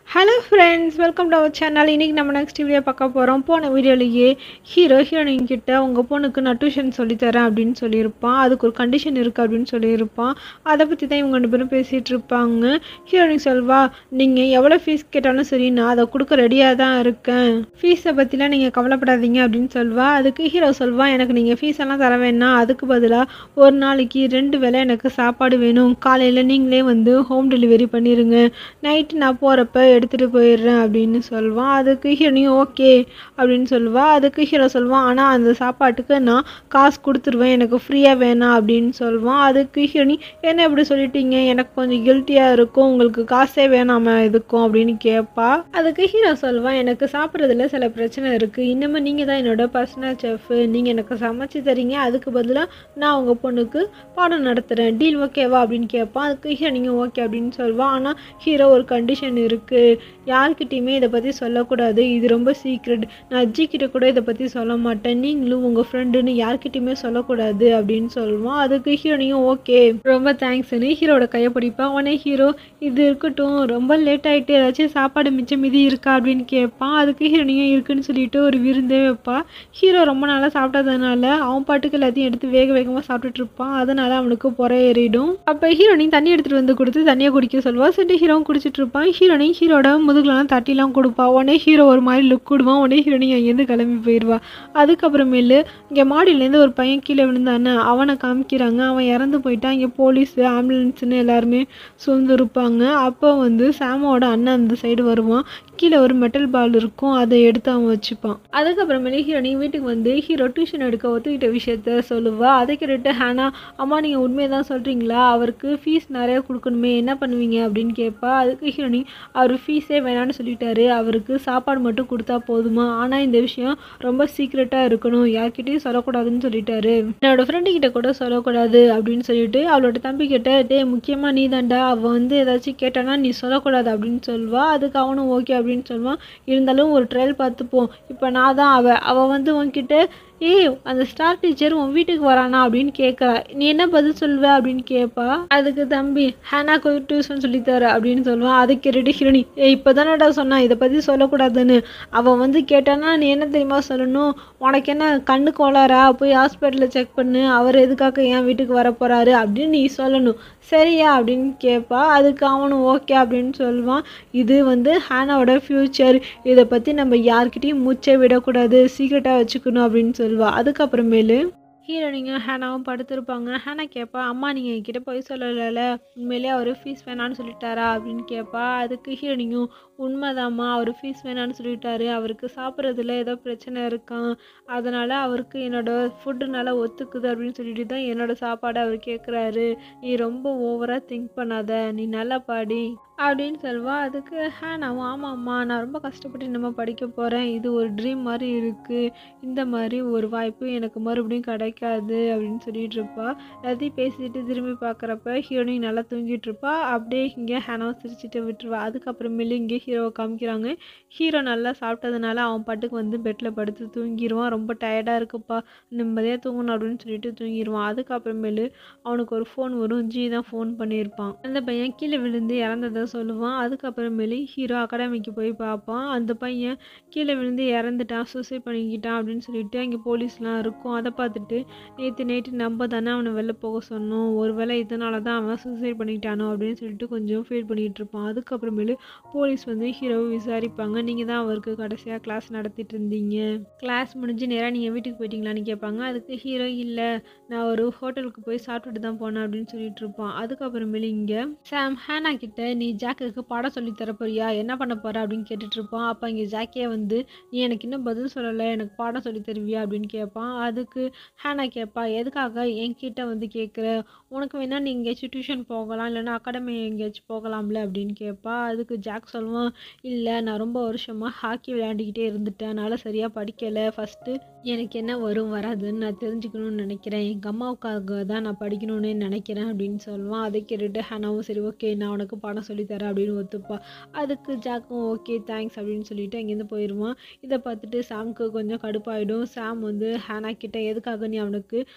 hello friends welcome to our channel இன்றைக்கி நம்ம next video பார்க்க போகிறோம் போன வீடியோலேயே ஹீரோ ஹீரோயின் கிட்ட உங்கள் பொண்ணுக்கு நான் டியூஷன் சொல்லித்தரேன் அப்படின்னு சொல்லியிருப்பான் அதுக்கு ஒரு கண்டிஷன் இருக்குது அப்படின்னு சொல்லியிருப்பான் அதை பற்றி தான் இவங்க ரெண்டு பேரும் பேசிகிட்டு இருப்பாங்க ஹீரோயின் சொல்வா நீங்கள் எவ்வளோ ஃபீஸ் கேட்டாலும் சரி நான் அதை கொடுக்க ரெடியாக தான் இருக்கேன் ஃபீஸை பற்றிலாம் நீங்கள் கவலைப்படாதீங்க அப்படின்னு சொல்வா அதுக்கு ஹீரோ சொல்வா எனக்கு நீங்கள் ஃபீஸ் எல்லாம் தர வேணாம் அதுக்கு பதிலாக ஒரு நாளைக்கு ரெண்டு வேளை எனக்கு சாப்பாடு வேணும் காலையில் நீங்களே வந்து ஹோம் டெலிவரி பண்ணிடுங்க நைட்டு நான் போகிறப்ப எடுத்துகிட்டு போயிடுறேன் அப்படின்னு சொல்லுவான் அதுக்கு ஹீரோனியும் ஓகே அப்படின்னு சொல்லுவா அதுக்கு ஹீரோ சொல்லுவான் ஆனால் அந்த சாப்பாட்டுக்கு நான் காசு கொடுத்துருவேன் எனக்கு ஃப்ரீயாக வேணாம் அப்படின்னு சொல்லுவான் அதுக்கு ஹீரோனி என்ன இப்படி சொல்லிட்டீங்க எனக்கு கொஞ்சம் கில்ட்டியாக இருக்கும் உங்களுக்கு காசே வேணாமா எதுக்கும் அப்படின்னு கேட்பா அதுக்கு ஹீரோ சொல்லுவான் எனக்கு சாப்பிட்றதுல சில பிரச்சனை இருக்குது இன்னமும் நீங்கள் தான் என்னோட பர்சனல் செஃப் நீங்கள் எனக்கு சமைச்சு தரீங்க அதுக்கு பதிலாக நான் உங்கள் பொண்ணுக்கு பாடம் நடத்துகிறேன் டீல் ஓகேவா அப்படின்னு கேட்பான் அதுக்கு ஹீரோனியும் ஓகே அப்படின்னு சொல்லுவான் ஆனால் ஹீரோ ஒரு கண்டிஷன் இருக்குது யார்கிட்டயுமே இதை பற்றி சொல்லக்கூடாது இது ரொம்ப சீக்ரெட் நான் அஜி கிட்ட கூட இதை பற்றி சொல்ல மாட்டேன் நீங்களும் உங்கள் ஃப்ரெண்டுன்னு யார்கிட்டயுமே சொல்லக்கூடாது அப்படின்னு சொல்லுவான் அதுக்கு ஹீரோனியும் ஓகே ரொம்ப தேங்க்ஸ்னு ஹீரோட கையை பிடிப்பான் உடனே ஹீரோ இது இருக்கட்டும் ரொம்ப லேட் ஆகிட்டு ஏதாச்சும் சாப்பாடு மிச்சம் மீதி இருக்கா அப்படின்னு கேட்பான் அதுக்கு ஹீரோனியும் இருக்குன்னு சொல்லிட்டு ஒரு விருந்தே வைப்பா ஹீரோ ரொம்ப நாளாக சாப்பிட்டதுனால அவன் பாட்டுக்கு எல்லாத்தையும் எடுத்து வேக வேகமாக சாப்பிட்டுட்டு இருப்பான் அதனால அவனுக்கு புற ஏறிடும் அப்போ ஹீரோனி தண்ணி எடுத்துகிட்டு வந்து கொடுத்து தண்ணியை குடிக்க சொல்லுவா சரி ஹீரோவும் குடிச்சிட்டு இருப்பான் ஹீரோனி ஹீரோட முதுகுலலாம் தட்டிலாம் கொடுப்பா உடனே ஹீரோ ஒரு மாதிரி லுக் விடுவான் உடனே ஹீரோனி அங்கேருந்து கிளம்பி போயிடுவா அதுக்கப்புறமேலு இங்கே மாடியிலேருந்து ஒரு பையன் கீழே விழுந்தானே அவனை காமிக்கிறாங்க அவன் இறந்து போயிட்டான் இங்கே போலீஸு ஆம்புலன்ஸ்னு எல்லாருமே சூழ்ந்து இருப்பாங்க அப்போ வந்து சாமோட அண்ணன் அந்த சைடு வருவான் கீழே ஒரு மெட்டல் பால் இருக்கும் அதை எடுத்து அவன் வச்சுப்பான் அதுக்கப்புறமேலே ஹீரோனி வீட்டுக்கு வந்து ஹீரோ டியூஷன் எடுக்க ஒத்துக்கிட்ட விஷயத்த சொல்லுவா அதை கேட்டுட்டு ஹேனா அம்மா நீங்கள் உண்மையை தான் சொல்கிறீங்களா அவருக்கு ஃபீஸ் நிறையா கொடுக்கணுமே என்ன பண்ணுவீங்க அப்படின்னு கேட்பா அதுக்கு ஹீரோனி அவர் ஃபீஸே வேணான்னு சொல்லிட்டாரு அவருக்கு சாப்பாடு மட்டும் கொடுத்தா போதுமா ஆனால் இந்த விஷயம் ரொம்ப சீக்ரெட்டாக இருக்கணும் யார்கிட்டயும் சொல்லக்கூடாதுன்னு சொல்லிட்டாரு என்னோட ஃப்ரெண்டு கிட்ட கூட சொல்லக்கூடாது அப்படின்னு சொல்லிட்டு அவளோட தம்பி கிட்ட டே முக்கியமாக நீ தாண்டா அவள் வந்து ஏதாச்சும் கேட்டானா நீ சொல்லக்கூடாது அப்படின்னு சொல்வா அதுக்கு அவனும் ஓகே அப்படின்னு சொல்லுவான் இருந்தாலும் ஒரு ட்ரையல் பார்த்துப்போம் இப்போ நான் தான் அவள் அவள் வந்து உன்கிட்ட ஏய் அந்த ஸ்டார் டீச்சர் உன் வீட்டுக்கு வரானா அப்படின்னு கேட்குறா நீ என்ன பதில் சொல்லுவ அப்படின்னு கேட்பா அதுக்கு தம்பி ஹேனாக்கு டியூஷன் சொல்லித்தர அப்படின்னு சொல்லுவான் அதை கேட்டுட்டு ஹிரணி ஏ இப்போ தானடா சொன்னான் இதை பற்றி சொல்லக்கூடாதுன்னு அவன் வந்து கேட்டானா நீ என்ன தெரியுமா சொல்லணும் உனக்கு என்ன கண்ணு கோளாரா போய் ஹாஸ்பிட்டலில் செக் பண்ணு அவர் எதுக்காக என் வீட்டுக்கு வர போகிறாரு அப்படின்னு நீ சொல்லணும் சரியா அப்படின்னு கேட்பா அதுக்கு அவனும் ஓகே அப்படின்னு சொல்லுவான் இது வந்து ஹேனாவோட ஃப்யூச்சர் இதை பற்றி நம்ம யார்கிட்டையும் மூச்சை விடக்கூடாது சீக்கிரட்டாக வச்சுக்கணும் அப்படின்னு சொல்லுவா அதுக்கப்புறமேலு ஹீரோனிங்க ஹேனாவும் படுத்திருப்பாங்க ஹேனா கேட்பா அம்மா நீங்கள் என்கிட்ட போய் சொல்லலைல உண்மையிலே அவர் ஃபீஸ் வேணான்னு சொல்லிட்டாரா அப்படின்னு கேட்பா அதுக்கு ஹீரோனிங்கும் உண்மைதாம்மா அவர் ஃபீஸ் வேணான்னு சொல்லிட்டாரு அவருக்கு சாப்பிட்றதுல ஏதோ பிரச்சனை இருக்கான் அதனால் அவருக்கு என்னோட ஃபுட்டு நல்லா ஒத்துக்குது அப்படின்னு சொல்லிட்டு தான் என்னோட சாப்பாடை அவர் கேட்குறாரு நீ ரொம்ப ஓவராக திங்க் பண்ணாத நீ நல்லா பாடி அப்படின்னு சொல்வா அதுக்கு ஹேனாவும் ஆமாம்மா நான் ரொம்ப கஷ்டப்பட்டு நம்ம படிக்க போகிறேன் இது ஒரு ட்ரீம் மாதிரி இருக்குது இந்த மாதிரி ஒரு வாய்ப்பு எனக்கு மறுபடியும் கிடைக்காது அப்படின்னு சொல்லிட்டு இருப்பா எல்லாத்தையும் பேசிட்டு திரும்பி பார்க்குறப்ப ஹீரோனிங் நல்லா தூங்கிட்டு இருப்பா அப்படியே இங்கே ஹேனாவும் சிரிச்சிட்டு விட்டுருவா அதுக்கப்புறமேலு இங்கே ஹீரோவை காமிக்கிறாங்க ஹீரோ நல்லா சாப்பிட்டதுனால அவன் பாட்டுக்கு வந்து பெட்டில் படுத்து தூங்கிடுவான் ரொம்ப டயர்டாக இருக்குப்பா நிம்மதியாக தூங்கணும் அப்படின்னு சொல்லிட்டு தூங்கிடுவான் அதுக்கப்புறமேலு அவனுக்கு ஒரு ஃபோன் வரும் ஜி தான் ஃபோன் பண்ணியிருப்பான் அந்த பையன் கீழே விழுந்து இறந்ததை சொல்லுவான் அதுக்கப்புறமேலு ஹீரோ அகாடமிக்கு போய் பார்ப்பான் அந்த பையன் கீழே விழுந்து இறந்துட்டான் சூசைட் பண்ணிக்கிட்டான் அப்படின்னு சொல்லிட்டு அங்கே போலீஸ்லாம் இருக்கும் அதை பார்த்துட்டு நேற்று நைட்டு நம்ம தானே அவனை வெளில போக சொன்னோம் ஒருவேளை இதனால தான் அவன் சூசைட் பண்ணிக்கிட்டானோ அப்படின்னு சொல்லிட்டு கொஞ்சம் ஃபீல் பண்ணிகிட்டு இருப்பான் அதுக்கப்புறமேலு போலீஸ் வந்து ஹீரோவை விசாரிப்பாங்க நீங்கள் தான் அவருக்கு கடைசியாக கிளாஸ் நடத்திட்டு இருந்தீங்க கிளாஸ் முடிஞ்சு நேராக நீங்கள் வீட்டுக்கு போயிட்டீங்களான்னு கேட்பாங்க அதுக்கு ஹீரோ இல்லை நான் ஒரு ஹோட்டலுக்கு போய் சாப்பிட்டுட்டு தான் போனேன் அப்படின்னு சொல்லிட்டு இருப்பான் அதுக்கப்புறமேலு இங்கே சாம் ஹேனா கிட்ட நீ ஜாக்குக்கு பாடம் சொல்லி தர போறியா என்ன பண்ண போற அப்படின்னு கேட்டுட்டு இருப்பான் அப்போ இங்கே ஜாக்கியே வந்து நீ எனக்கு இன்னும் பதில் சொல்லலை எனக்கு பாடம் சொல்லி தருவியா அப்படின்னு கேட்பான் அதுக்கு ஹேனா கேட்பா எதுக்காக என்கிட்ட வந்து கேட்குற உனக்கு வேணா நீ எங்கேயாச்சும் டியூஷன் போகலாம் இல்லைன்னா அகாடமி எங்கேயாச்சும் போகலாம்ல அப்படின்னு கேட்பா அதுக்கு ஜாக் சொல்லுவான் இல்லை நான் ரொம்ப வருஷமாக ஹாக்கி விளையாடிக்கிட்டே இருந்துட்டேன் அதனால் சரியாக படிக்கலை ஃபஸ்ட்டு எனக்கு என்ன வரும் வராதுன்னு நான் தெரிஞ்சுக்கணும்னு நினைக்கிறேன் எங்கள் அம்மாவுக்காக தான் நான் படிக்கணும்னு நினைக்கிறேன் அப்படின்னு சொல்லுவான் அதை கேட்டுட்டு ஹேனாவும் சரி ஓகே நான் உனக்கு பாடம் சொல்லித்தரேன் அப்படின்னு ஒத்துப்பா அதுக்கு ஜாக்கும் ஓகே தேங்க்ஸ் அப்படின்னு சொல்லிட்டு அங்கேருந்து போயிடுவான் இதை பார்த்துட்டு சாம்க்கு கொஞ்சம் கடுப்பாயிடும் சாம் வந்து ஹேனா கிட்ட எதுக்காக நீ அவனுக்கு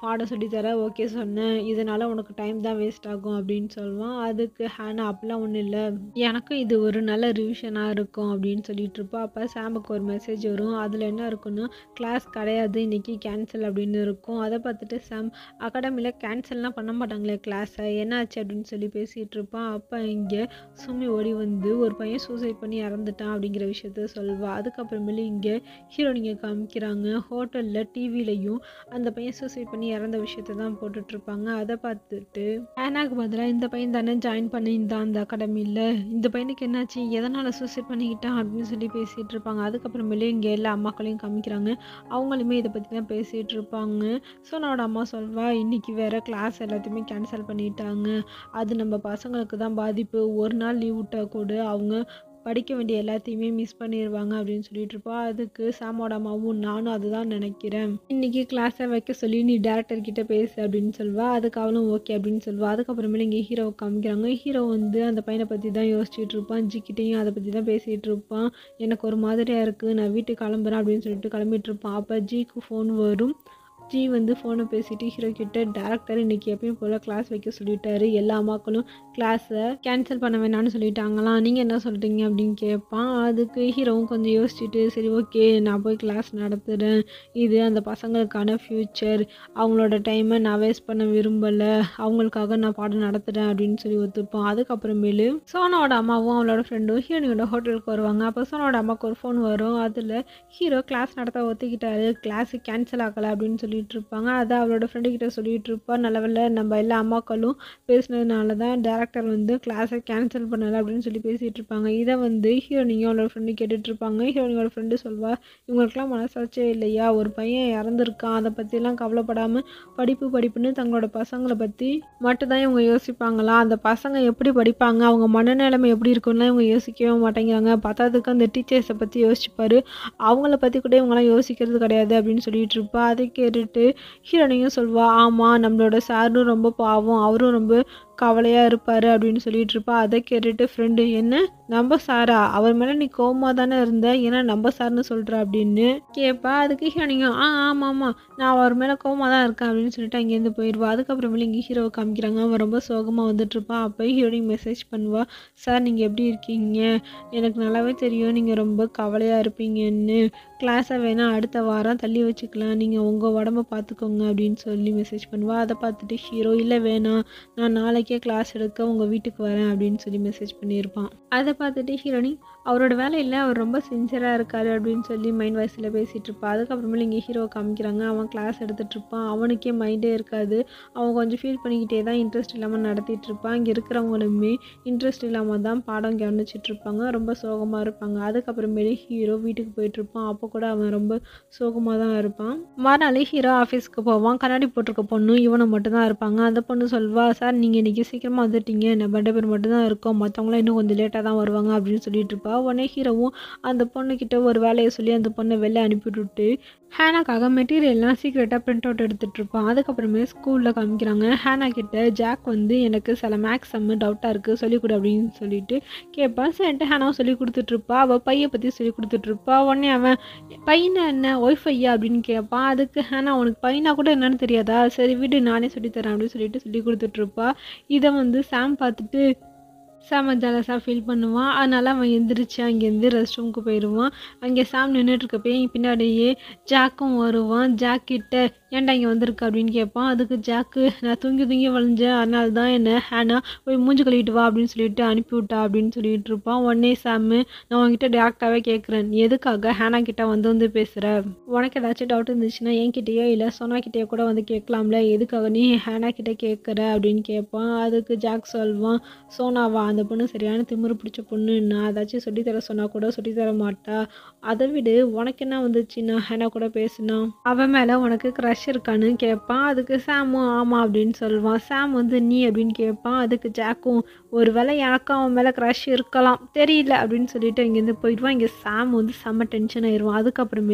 பாடம் சொல்லித்தர ஓகே சொன்னேன் இதனால் உனக்கு டைம் தான் வேஸ்ட் ஆகும் அப்படின்னு சொல்லுவான் அதுக்கு ஹேனா அப்படிலாம் ஒன்றும் இல்லை எனக்கும் இது ஒரு நல்ல ரிவிஷனாக இருக்கும் அப்படின்னு சொல்லிட்டு இருப்பா அப்போ சாமுக்கு ஒரு மெசேஜ் வரும் அதில் என்ன இருக்குன்னா கிளாஸ் கிடையாது இன்றைக்கி கேன்சல் அப்படின்னு இருக்கும் அதை பார்த்துட்டு சாம் அகாடமியில் கேன்சல்லாம் பண்ண மாட்டாங்களே கிளாஸை என்னாச்சு அப்படின்னு சொல்லி பேசிகிட்டு இருப்பான் அப்போ இங்கே சுமி ஓடி வந்து ஒரு பையன் சூசைட் பண்ணி இறந்துட்டான் அப்படிங்கிற விஷயத்த சொல்வா அதுக்கப்புறமேலு இங்கே ஹீரோனிங்க காமிக்கிறாங்க ஹோட்டலில் டிவிலையும் அந்த பையன் சூசைட் பண்ணி இறந்த விஷயத்த தான் போட்டுட்ருப்பாங்க அதை பார்த்துட்டு ஆனாக்கு பதிலாக இந்த பையன் தானே ஜாயின் பண்ணியிருந்தான் அந்த அகாடமியில் இந்த பையனுக்கு என்னாச்சு எதனால் சூசைட் பண்ணிக்கிட்டான் அப்படின்னு சொல்லி பேசிகிட்டு இருப்பாங்க அதுக்கப்புறமேலே இங்கே எல்லா அம்மாக்களையும் காமிக்கிறாங்க அவங்களுமே இதை பற்றி தான் பேசிகிட்டு இருப்பாங்க ஸோ என்னோட அம்மா சொல்வா இன்னைக்கு வேற கிளாஸ் எல்லாத்தையுமே கேன்சல் பண்ணிட்டாங்க அது நம்ம பசங்களுக்கு தான் பாதிப்பு ஒரு நாள் லீவ் விட்டா கூட அவங்க படிக்க வேண்டிய எல்லாத்தையுமே மிஸ் பண்ணிடுவாங்க அப்படின்னு சொல்லிட்டு இருப்பா அதுக்கு சாமோட அம்மாவும் நானும் அதுதான் நினைக்கிறேன் இன்னைக்கு கிளாஸை வைக்க சொல்லி நீ டேரக்டர் கிட்ட பேசு அப்படின்னு சொல்வா அதுக்கு அவளும் ஓகே அப்படின்னு சொல்வா அதுக்கப்புறமேல இங்கே ஹீரோவை காமிக்கிறாங்க ஹீரோ வந்து அந்த பையனை பற்றி தான் யோசிச்சுட்டு இருப்பான் ஜிக்கிட்டையும் அதை பற்றி தான் பேசிகிட்டு இருப்பான் எனக்கு ஒரு மாதிரியாக இருக்குது நான் வீட்டுக்கு கிளம்புறேன் அப்படின்னு சொல்லிட்டு கிளம்பிட்டு இருப்பான் அப்போ ஜிக்கு ஃபோன் வரும் ஜி வந்து ஃபோனை பேசிட்டு ஹீரோ கிட்ட டேரக்டர் இன்னைக்கு எப்பயும் போல் கிளாஸ் வைக்க சொல்லிட்டாரு எல்லா அம்மாக்களும் கிளாஸை கேன்சல் பண்ண வேணாம்னு சொல்லிட்டாங்களாம் நீங்கள் என்ன சொல்கிறீங்க அப்படின்னு கேட்பான் அதுக்கு ஹீரோவும் கொஞ்சம் யோசிச்சுட்டு சரி ஓகே நான் போய் கிளாஸ் நடத்துகிறேன் இது அந்த பசங்களுக்கான ஃப்யூச்சர் அவங்களோட டைமை நான் வேஸ்ட் பண்ண விரும்பலை அவங்களுக்காக நான் பாடம் நடத்துகிறேன் அப்படின்னு சொல்லி ஒத்துப்பான் அதுக்கப்புறமேலு சோனாவோட அம்மாவும் அவளோட ஃப்ரெண்டும் ஹீரோனியோட ஹோட்டலுக்கு வருவாங்க அப்போ சோனாவோட அம்மாவுக்கு ஒரு ஃபோன் வரும் அதில் ஹீரோ கிளாஸ் நடத்த ஒத்துக்கிட்டாரு கிளாஸு கேன்சல் ஆகலை அப்படின்னு சொல்லிட்டு இருப்பாங்க அதை அவளோட ஃப்ரெண்டு கிட்ட சொல்லிட்டு இருப்பா நல்லவேளை நம்ம எல்லா அம்மாக்களும் பேசினதுனால தான் டேரக்டர் வந்து கிளாஸை கேன்சல் பண்ணலை அப்படின்னு சொல்லி பேசிகிட்டு இருப்பாங்க இதை வந்து ஹீரோனியும் அவளோட ஃப்ரெண்டு கேட்டுட்டு இருப்பாங்க ஹீரோனியோட ஃப்ரெண்டு சொல்வா இவங்களுக்குலாம் மனசாட்சியே இல்லையா ஒரு பையன் இறந்துருக்கான் அதை பற்றிலாம் கவலைப்படாமல் படிப்பு படிப்புன்னு தங்களோட பசங்களை பற்றி மட்டும்தான் இவங்க யோசிப்பாங்களா அந்த பசங்க எப்படி படிப்பாங்க அவங்க மனநிலைமை எப்படி இருக்கும்லாம் இவங்க யோசிக்கவே மாட்டேங்கிறாங்க பத்தாததுக்கு அந்த டீச்சர்ஸை பற்றி யோசிச்சுப்பாரு அவங்கள பற்றி கூட இவங்களாம் யோசிக்கிறது கிடையாது அப்படின்னு சொல்லிட்டு இருப்பா அதை கேட்டுட்டு ஹீரோனியும் சொல்வா ஆமாம் நம்மளோட சாரும் ரொம்ப பாவம் அவரும் ரொம்ப கவலையாக இருப்பார் அப்படின்னு சொல்லிட்டு இருப்பா அதை கேட்டுட்டு ஃப்ரெண்டு என்ன நம்ம சாரா அவர் மேலே நீ கோவமாக தானே இருந்த ஏன்னா நம்ம சார்னு சொல்கிற அப்படின்னு கேட்பா அதுக்கு ஹீரோனியும் ஆ ஆமாம் ஆமாம் நான் அவர் மேலே கோவமாக தான் இருக்கேன் அப்படின்னு சொல்லிட்டு அங்கேருந்து போயிடுவா அதுக்கப்புறமேல இங்கே ஹீரோவை காமிக்கிறாங்க அவன் ரொம்ப சோகமாக வந்துட்டு இருப்பான் அப்போ ஹீரோனிக் மெசேஜ் பண்ணுவா சார் நீங்கள் எப்படி இருக்கீங்க எனக்கு நல்லாவே தெரியும் நீங்கள் ரொம்ப கவலையாக இருப்பீங்கன்னு கிளாஸை வேணால் அடுத்த வாரம் தள்ளி வச்சுக்கலாம் நீங்கள் உங்கள் உடம்ப பார்த்துக்கோங்க அப்படின்னு சொல்லி மெசேஜ் பண்ணுவா அதை பார்த்துட்டு ஹீரோ இல்லை வேணாம் நான் நாளைக்கே கிளாஸ் எடுக்க உங்கள் வீட்டுக்கு வரேன் அப்படின்னு சொல்லி மெசேஜ் பண்ணியிருப்பான் அதை பார்த்துட்டு ஹீரோனி அவரோட வேலையில் அவர் ரொம்ப சின்சியராக இருக்காரு அப்படின்னு சொல்லி மைண்ட் வாய்ஸில் பேசிகிட்டு இருப்பான் அதுக்கப்புறமேல இங்கே ஹீரோ காமிக்கிறாங்க அவன் கிளாஸ் எடுத்துகிட்டு இருப்பான் அவனுக்கே மைண்டே இருக்காது அவன் கொஞ்சம் ஃபீல் பண்ணிக்கிட்டே தான் இன்ட்ரெஸ்ட் இல்லாமல் நடத்திட்டு இருப்பான் இங்கே இருக்கிறவங்களுமே இன்ட்ரெஸ்ட் இல்லாமல் தான் பாடம் கவனிச்சிட்டு இருப்பாங்க ரொம்ப சோகமாக இருப்பாங்க அதுக்கப்புறமேலே ஹீரோ வீட்டுக்கு போயிட்டு இருப்பான் அப்போ கூட அவன் ரொம்ப சோகமாக தான் இருப்பான் மறுநாள் ஹீரோ ஆஃபீஸ்க்கு போவான் கண்ணாடி போட்டிருக்க பொண்ணு இவனை மட்டும்தான் இருப்பாங்க அந்த பொண்ணு சொல்வா சார் நீங்கள் இன்றைக்கி சீக்கிரமாக வந்துட்டீங்க நம்ம ரெண்டு பேர் மட்டும்தான் இருக்கோம் மற்றவங்களாம் இன்னும் கொஞ்சம் லேட்டாக தான் வருவாங்க அப்படின்னு சொல்லிட்டு இருப்பா உடனே ஹீரோவும் அந்த பொண்ணுக்கிட்ட ஒரு வேலையை சொல்லி அந்த பொண்ணை வெளில அனுப்பிவிட்டு ஹேனாக்காக மெட்டீரியல்லாம் சீக்கிரட்டாக பிரிண்ட் அவுட் எடுத்துகிட்டு இருப்பான் அதுக்கப்புறமே ஸ்கூலில் காமிக்கிறாங்க ஹேனா கிட்ட ஜாக் வந்து எனக்கு சில மேக்ஸ் செம்மு டவுட்டாக இருக்குது சொல்லிக் கொடு அப்படின்னு சொல்லிட்டு கேட்பான் சரின்ட்டு ஹேனாவும் சொல்லி கொடுத்துட்ருப்பா அவள் பையை பற்றி சொல்லி கொடுத்துட்ருப்பா உடனே அவன் பையனா என்ன ஒய்ஃபையா அப்படின்னு கேட்பான் அதுக்கு ஹேனா உனக்கு பையனா கூட என்னன்னு தெரியாதா சரி விடு நானே சொல்லித்தரேன் அப்படின்னு சொல்லிட்டு சொல்லி கொடுத்துட்ருப்பா இதை வந்து சாம் பார்த்துட்டு சாம் ஜலஸாக ஃபீல் பண்ணுவான் அதனால அவன் எந்திரிச்சு அங்கேருந்து ரெஸ்ட் ரூமுக்கு போயிடுவான் அங்கே சாம் நின்றுட்டுருக்கப்பே பின்னாடியே ஜாக்கும் வருவான் ஜாக் கிட்ட ஏன்டா இங்கே வந்திருக்க அப்படின்னு கேட்பான் அதுக்கு ஜாக்கு நான் தூங்கி தூங்கி வளைஞ்சேன் அதனால தான் என்ன ஹேனா போய் மூஞ்சி கழுவிட்டு வா அப்படின்னு சொல்லிட்டு அனுப்பிவிட்டா அப்படின்னு சொல்லிட்டு இருப்பான் உடனே சாமு நான் உன்கிட்ட டேரக்டாகவே கேட்குறேன் நீ எதுக்காக ஹேனா கிட்ட வந்து வந்து பேசுகிற உனக்கு ஏதாச்சும் டவுட் இருந்துச்சுன்னா என்கிட்டயோ இல்லை சோனா கிட்டேயோ கூட வந்து கேட்கலாம்ல எதுக்காக நீ ஹேனா கிட்ட கேட்குற அப்படின்னு கேட்பான் அதுக்கு ஜாக் சொல்வான் சோனாவா அந்த பொண்ணு சரியான திமிரு பிடிச்ச பொண்ணு நான் ஏதாச்சும் சொல்லித்தர சொன்னா கூட சொல்லித்தர மாட்டா அதை விடு உனக்கு என்ன வந்துச்சு நான் ஹேனா கூட பேசினா அவன் மேலே உனக்கு க்ரஷ் இருக்கான்னு கேட்பான் அதுக்கு சாமும் ஆமாம் அப்படின்னு சொல்லுவான் சாம் வந்து நீ அப்படின்னு கேட்பான் அதுக்கு ஜாக்கும் ஒருவேளை எனக்கும் அவன் மேலே க்ரஷ் இருக்கலாம் தெரியல அப்படின்னு சொல்லிட்டு இங்கேருந்து போயிடுவான் இங்கே சாம் வந்து செம்ம டென்ஷன் ஆயிடுவான் அதுக்கப்புறமேலு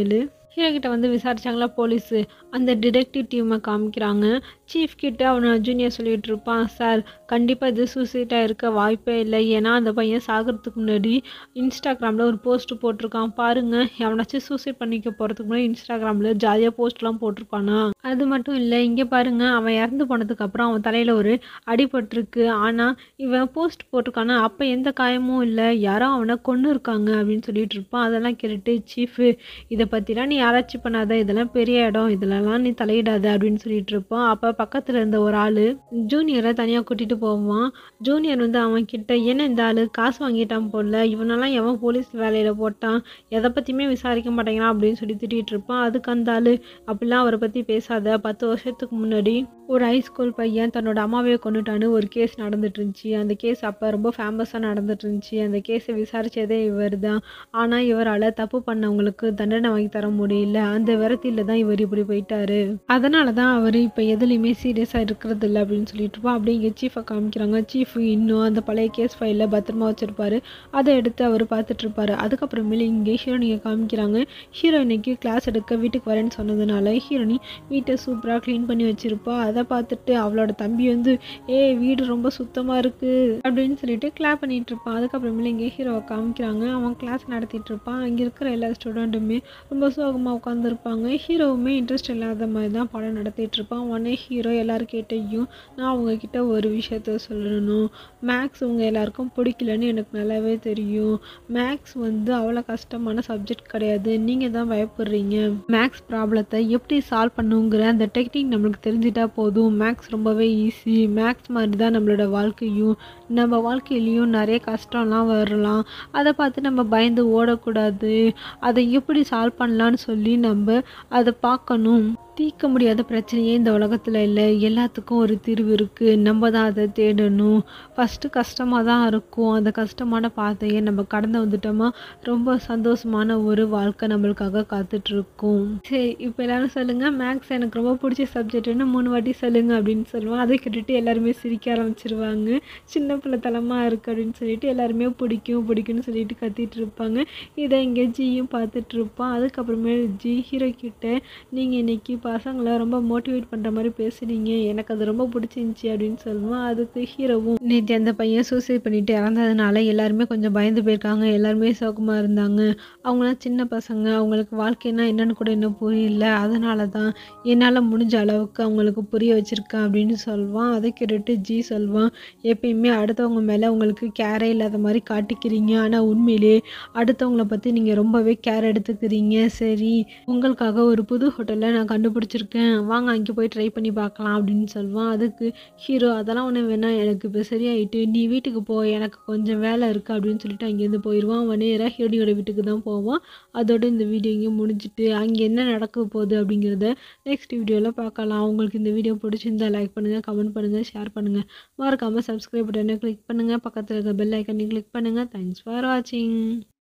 ஹீரோ கிட்ட வந்து விசாரிச்சாங்களா போலீஸு அந்த டிடெக்டிவ் டீமை காமிக்கிறாங்க சீஃப் கிட்ட அவனை ஜூனியர் சொல்லிட்டு இருப்பான் சார் கண்டிப்பாக இது சூசைட்டாக இருக்க வாய்ப்பே இல்லை ஏன்னா அந்த பையன் சாகிறதுக்கு முன்னாடி இன்ஸ்டாகிராமில் ஒரு போஸ்ட் போட்டிருக்கான் பாருங்க எவனாச்சும் சூசைட் பண்ணிக்க போகிறதுக்கு முன்னாடி இன்ஸ்டாகிராமில் ஜாலியாக போஸ்ட்லாம் போட்டிருப்பானா அது மட்டும் இல்லை இங்கே பாருங்க அவன் இறந்து போனதுக்கு அப்புறம் அவன் தலையில் ஒரு அடிபட்டிருக்கு ஆனால் இவன் போஸ்ட் போட்டிருக்கானா அப்போ எந்த காயமும் இல்லை யாரோ அவனை கொன்று இருக்காங்க அப்படின்னு சொல்லிட்டு இருப்பான் அதெல்லாம் கேட்டுட்டு சீஃபு இதை பற்றிலாம் நீ ஆராய்ச்சி பண்ணாத இதெல்லாம் பெரிய இடம் இதிலலாம் நீ தலையிடாத அப்படின்னு சொல்லிட்டு இருப்பான் அப்போ பக்கத்தில் இருந்த ஒரு ஆள் ஜூனியரை தனியாக கூட்டிகிட்டு போவான் ஜூனியர் வந்து அவன் கிட்ட என்ன இந்த ஆள் காசு வாங்கிட்டான் போல இவனெல்லாம் எவன் போலீஸ் வேலையில் போட்டான் எதை பற்றியுமே விசாரிக்க மாட்டேங்கிறான் அப்படின்னு சொல்லி திட்டிகிட்டு இருப்பான் அதுக்கு அந்த ஆள் அப்படிலாம் அவரை பற்றி பேசாத பத்து வருஷத்துக்கு முன்னாடி ஒரு ஹைஸ்கூல் பையன் தன்னோட அம்மாவையே கொண்டுட்டான்னு ஒரு கேஸ் நடந்துட்டு இருந்துச்சு அந்த கேஸ் அப்போ ரொம்ப ஃபேமஸாக நடந்துட்டு இருந்துச்சு அந்த கேஸை விசாரித்ததே இவர் தான் ஆனால் இவரால் தப்பு பண்ணவங்களுக்கு தண்டனை வாங்கி தர முடியல அந்த விரத்தில தான் இவர் இப்படி போயிட்டாரு அதனால தான் அவர் இப்போ எதுலேயுமே சீரியஸாக இருக்கிறது இல்லை அப்படின்னு சொல்லிட்டு இருப்போம் அப்படியே இங்கே சீஃபை காமிக்கிறாங்க சீஃப் இன்னும் அந்த பழைய கேஸ் ஃபைலில் பத்திரமா வச்சுருப்பாரு அதை எடுத்து அவர் பார்த்துட்டு இருப்பாரு அதுக்கப்புறமேல இங்கே ஹீரோனியை காமிக்கிறாங்க ஹீரோயினிக்கு கிளாஸ் எடுக்க வீட்டுக்கு வரேன்னு சொன்னதுனால ஹீரோனி வீட்டை சூப்பராக க்ளீன் பண்ணி வச்சிருப்பா அதை பார்த்துட்டு அவளோட தம்பி வந்து ஏ வீடு ரொம்ப சுத்தமாக இருக்குது அப்படின்னு சொல்லிட்டு கிளாப் பண்ணிட்டு இருப்பான் அதுக்கப்புறமேல இங்கே ஹீரோவை காமிக்கிறாங்க அவன் கிளாஸ் நடத்திட்டு இருப்பான் அங்கே இருக்கிற எல்லா ஸ்டூடெண்ட்டுமே ரொம்ப சோகமாக உட்காந்துருப்பாங்க ஹீரோவுமே இன்ட்ரெஸ்ட் இல்லாத மாதிரி தான் படம் நடத்திட்டு இருப்பான் உடனே ஹீரோ எல்லாருக்கிட்டையும் நான் அவங்கக்கிட்ட ஒரு விஷயத்த சொல்லணும் மேக்ஸ் உங்கள் எல்லாருக்கும் பிடிக்கலன்னு எனக்கு நல்லாவே தெரியும் மேக்ஸ் வந்து அவ்வளோ கஷ்டமான சப்ஜெக்ட் கிடையாது நீங்கள் தான் பயப்படுறீங்க மேக்ஸ் ப்ராப்ளத்தை எப்படி சால்வ் பண்ணுங்கிற அந்த டெக்னிக் நம்மளுக்கு தெரிஞ்சிட்டா போதும் மேக்ஸ் ரொம்பவே ஈஸி மேக்ஸ் மாதிரி தான் நம்மளோட வாழ்க்கையும் நம்ம வாழ்க்கையிலையும் நிறைய கஷ்டம்லாம் வரலாம் அதை பார்த்து நம்ம பயந்து ஓடக்கூடாது அதை எப்படி சால்வ் பண்ணலான்னு சொல்லி நம்ம அதை பார்க்கணும் தீர்க்க முடியாத பிரச்சனையே இந்த உலகத்தில் இல்லை எல்லாத்துக்கும் ஒரு தீர்வு இருக்குது நம்ம தான் அதை தேடணும் ஃபஸ்ட்டு கஷ்டமாக தான் இருக்கும் அந்த கஷ்டமான பாதையை நம்ம கடந்து வந்துட்டோமா ரொம்ப சந்தோஷமான ஒரு வாழ்க்கை நம்மளுக்காக காத்துட்ருக்கும் சரி இப்போ எல்லாரும் சொல்லுங்கள் மேக்ஸ் எனக்கு ரொம்ப பிடிச்ச சப்ஜெக்ட்னு மூணு வாட்டி சொல்லுங்கள் அப்படின்னு சொல்லுவான் அதை கேட்டுட்டு எல்லாருமே சிரிக்க ஆரம்பிச்சிருவாங்க சின்ன பிள்ளைத்தனமாக இருக்குது அப்படின்னு சொல்லிட்டு எல்லாருமே பிடிக்கும் பிடிக்கும்னு சொல்லிட்டு கத்திட்டு இருப்பாங்க இதை இங்கே ஜியும் பார்த்துட்டு இருப்பான் அதுக்கப்புறமே ஜி ஹீரோ கிட்ட நீங்கள் இன்னைக்கு பசங்களை ரொம்ப மோட்டிவேட் பண்ணுற மாதிரி பேசுனீங்க எனக்கு அது ரொம்ப பிடிச்சிருந்துச்சி அப்படின்னு சொல்லுவான் அதுக்கு ஹீரோவும் நேற்று அந்த பையன் சூசைட் பண்ணிட்டு இறந்ததுனால எல்லாருமே கொஞ்சம் பயந்து போயிருக்காங்க எல்லாருமே சோகமாக இருந்தாங்க அவங்களாம் சின்ன பசங்க அவங்களுக்கு வாழ்க்கைனா என்னன்னு கூட இன்னும் புரியல அதனால தான் என்னால் முடிஞ்ச அளவுக்கு அவங்களுக்கு புரிய வச்சுருக்கேன் அப்படின்னு சொல்லுவான் அதை கேட்டுட்டு ஜி சொல்வான் எப்பயுமே அடுத்தவங்க மேலே உங்களுக்கு கேரே இல்லாத மாதிரி காட்டிக்கிறீங்க ஆனால் உண்மையிலே அடுத்தவங்கள பற்றி நீங்கள் ரொம்பவே கேர் எடுத்துக்கிறீங்க சரி உங்களுக்காக ஒரு புது ஹோட்டலில் நான் கண்டுபிடிச்சிருக்கேன் வாங்க அங்கே போய் ட்ரை பண்ணி பார்க்கலாம் அப்படின்னு சொல்லுவான் அதுக்கு ஹீரோ அதெல்லாம் ஒன்று வேணாம் எனக்கு இப்போ சரியாயிட்டு நீ வீட்டுக்கு போ எனக்கு கொஞ்சம் வேலை இருக்குது அப்படின்னு சொல்லிட்டு அங்கேருந்து போயிடுவான் அவன் நேராக ஹீரோனியோட வீட்டுக்கு தான் போவான் அதோட இந்த வீடியோ இங்கே முடிஞ்சிட்டு அங்கே என்ன நடக்க போகுது அப்படிங்கிறத நெக்ஸ்ட் வீடியோவில் பார்க்கலாம் உங்களுக்கு இந்த வீடியோ பிடிச்சிருந்தா லைக் பண்ணுங்கள் கமெண்ட் பண்ணுங்கள் ஷேர் பண்ணுங்கள் மறக்காமல் சப்ஸ்கிரைப் பட்டனை கிளிக் பண்ணுங்கள் பக்கத்தில் இருக்க பெல் ஐக்கனையும் கிளிக் பண்ணுங்கள் தேங்க்ஸ் ஃபார் வாட்சிங்